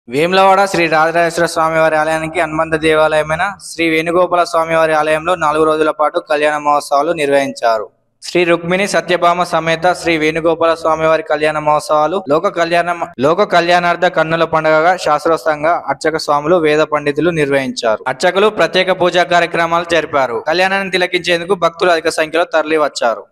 వేములవాడ శ్రీ రాజరాజేశ్వర స్వామి వారి ఆలయానికి అనుబంధ దేవాలయమైన శ్రీ వేణుగోపాల స్వామి వారి ఆలయంలో నాలుగు రోజుల పాటు కళ్యాణ మహోత్సవాలు నిర్వహించారు శ్రీ రుక్మిణి సత్యభామ సమేత శ్రీ వేణుగోపాల స్వామి వారి కళ్యాణ మహోత్సవాలు లోక కళ్యాణ లోక కళ్యాణార్థ కన్నుల పండుగగా శాస్త్రోత్సంగా అర్చక స్వాములు వేద పండితులు నిర్వహించారు అర్చకులు ప్రత్యేక పూజా కార్యక్రమాలు జరిపారు కళ్యాణాన్ని తిలకించేందుకు భక్తులు అధిక సంఖ్యలో తరలి వచ్చారు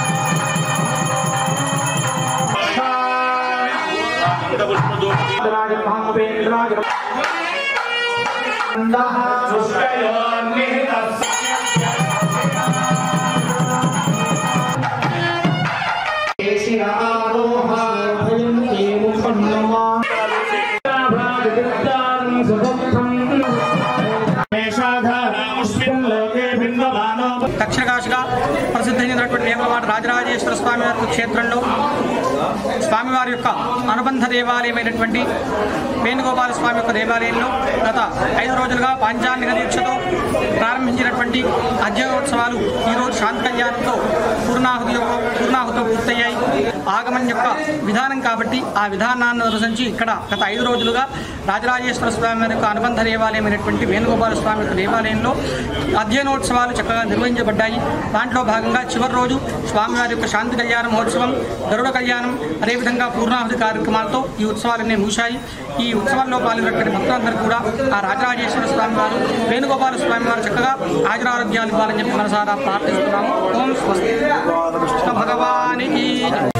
దక్షిణ కాశిగా ప్రసిద్ధి చెందినటువంటి వేములవాడ రాజరాజేశ్వర స్వామి వారి క్షేత్రంలో స్వామివారి యొక్క అనుబంధ దేవాలయమైనటువంటి వేణుగోపాల స్వామి యొక్క దేవాలయంలో గత ఐదు రోజులుగా పాంచాంగిక దీక్షతో ప్రారంభించినటువంటి అధ్యయోత్సవాలు ఈరోజు శాంతి కళ్యాణంతో పూర్ణాహుతి యొక్క పూర్ణాహుతో పూర్తయ్యాయి ఆగమన్ యొక్క విధానం కాబట్టి ఆ విధానాన్ని అనుసరించి ఇక్కడ గత ఐదు రోజులుగా రాజరాజేశ్వర స్వామి వారి యొక్క అనుబంధ దేవాలయమైనటువంటి వేణుగోపాల స్వామి యొక్క దేవాలయంలో అధ్యయనోత్సవాలు చక్కగా నిర్వహించబడ్డాయి దాంట్లో భాగంగా చివరి రోజు స్వామివారి యొక్క శాంతి కళ్యాణ మహోత్సవం గరుడ కళ్యాణం అదేవిధంగా పూర్ణాహుతి కార్యక్రమాలతో ఈ ఉత్సవాలన్నీ ముగిశాయి ఈ ఉత్సవాల్లో పాల్గొన్నటువంటి భక్తులందరూ కూడా ఆ రాజరాజేశ్వర స్వామి వారు వేణుగోపాల స్వామి వారు చక్కగా ఆయురారోగ్యాలు ఇవ్వాలని చెప్పి మనసారా ప్రార్థిస్తున్నాము ఓం స్వస్తి కృష్ణ భగవానికి